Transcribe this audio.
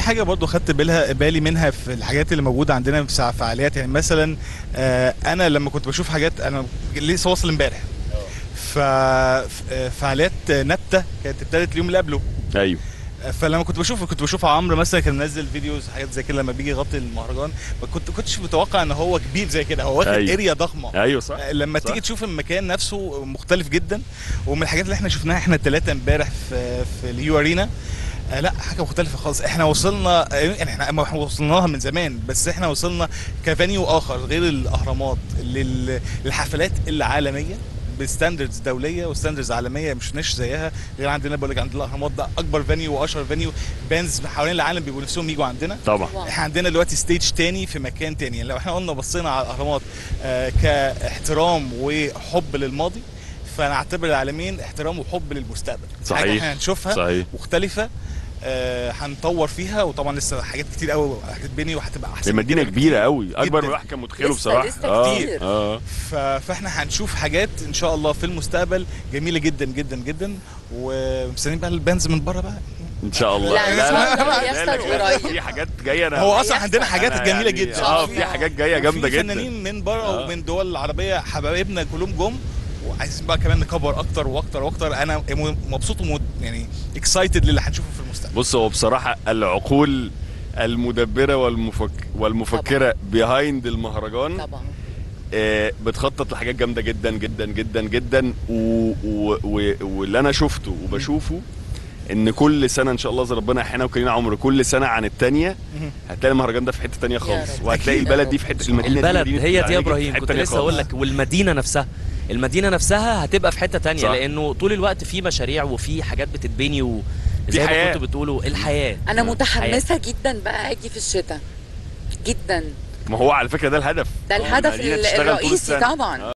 حاجه برضو خدت بالها بالي منها في الحاجات اللي موجوده عندنا في فعاليات يعني مثلا آه، انا لما كنت بشوف حاجات انا لسه واصل امبارح ف ف- فعاليات نبته كانت ابتدت اليوم اللي قبله ايوه فلما كنت بشوف كنت بشوف عمرو مثلا كان منزل فيديوز حاجات زي كده لما بيجي يغطي المهرجان ما كنت كنتش متوقع ان هو كبير زي كده هو واخد أيوة. اريا ضخمه ايوه صح لما صح. تيجي تشوف المكان نفسه مختلف جدا ومن الحاجات اللي احنا شفناها احنا الثلاثه امبارح في في اليو ارينا آه لا حاجه مختلفه خالص احنا وصلنا آه، يعني احنا ما احنا وصلنا لها من زمان بس احنا وصلنا كفانيو اخر غير الاهرامات لل- للحفلات العالميه بستاندردز دوليه وستاندردز عالميه مش شفناش زيها غير عندنا بقول لك عند الاهرامات ده اكبر فانيو واشهر فانيو باندز حوالين العالم بيبقوا نفسهم يجوا عندنا طبعا واو. احنا عندنا دلوقتي ستيج تاني في مكان تاني يعني لو احنا قلنا بصينا على الاهرامات آه كاحترام وحب للماضي فنعتبر العالمين احترام وحب للمستقبل صحيح. حاجه احنا هنشوفها صحيح مختلفه آه هنطور فيها وطبعا لسه حاجات كتير قوي هتتبني وهتبقى احسن من المدينه كده كبيره بكتير. قوي اكبر جداً. من الواحد كان متخيله لسه- بصراحه لسه اه كتير. اه ف- فاحنا هنشوف حاجات ان شاء الله في المستقبل جميله جدا جدا جدا ومستنيين بقى البانز من بره بقى ان شاء الله لا، إن شاء الله لا، يحصل لا، لا، قريب. في حاجات جايه انا هو اصلا هيحصل. عندنا حاجات أنا جميله يعني- جدا اه في حاجات جايه جامده في جدا فنانين من بره آه. ومن دول العربيه حبايبنا كلهم جم وعايزين بقى كمان نكبر اكتر واكتر واكتر انا م- مبسوط ومد يعني اكسايتد للي هنشوفه في المستقبل بص هو بصراحه العقول المدبره والمفك والمفكره بيهايند المهرجان طبعا آه، بتخطط لحاجات جامده جدا جدا جدا جدا و... و... و... واللي انا شفته وبشوفه ان كل سنه ان شاء الله اذا ربنا يحيينا وكلنا عمر كل سنه عن الثانيه مهم. هتلاقي المهرجان ده في حته تانية خالص رب. وهتلاقي أكيد. البلد دي في حته المدينه البلد دي مدينة هي دي يا العلاج في ابراهيم حتة كنت تانية لسه اقول خالص. لك والمدينه نفسها المدينه نفسها هتبقى في حته تانية صح. لانه طول الوقت في مشاريع وفي حاجات بتتبني و زي ما حياة. كنتوا بتقولوا الحياه انا مم. متحمسه جدا بقى اجي في الشتاء جدا ما هو على فكره ده الهدف ده هو الهدف المدينة تشتغل طول الرئيسي السنة. طبعا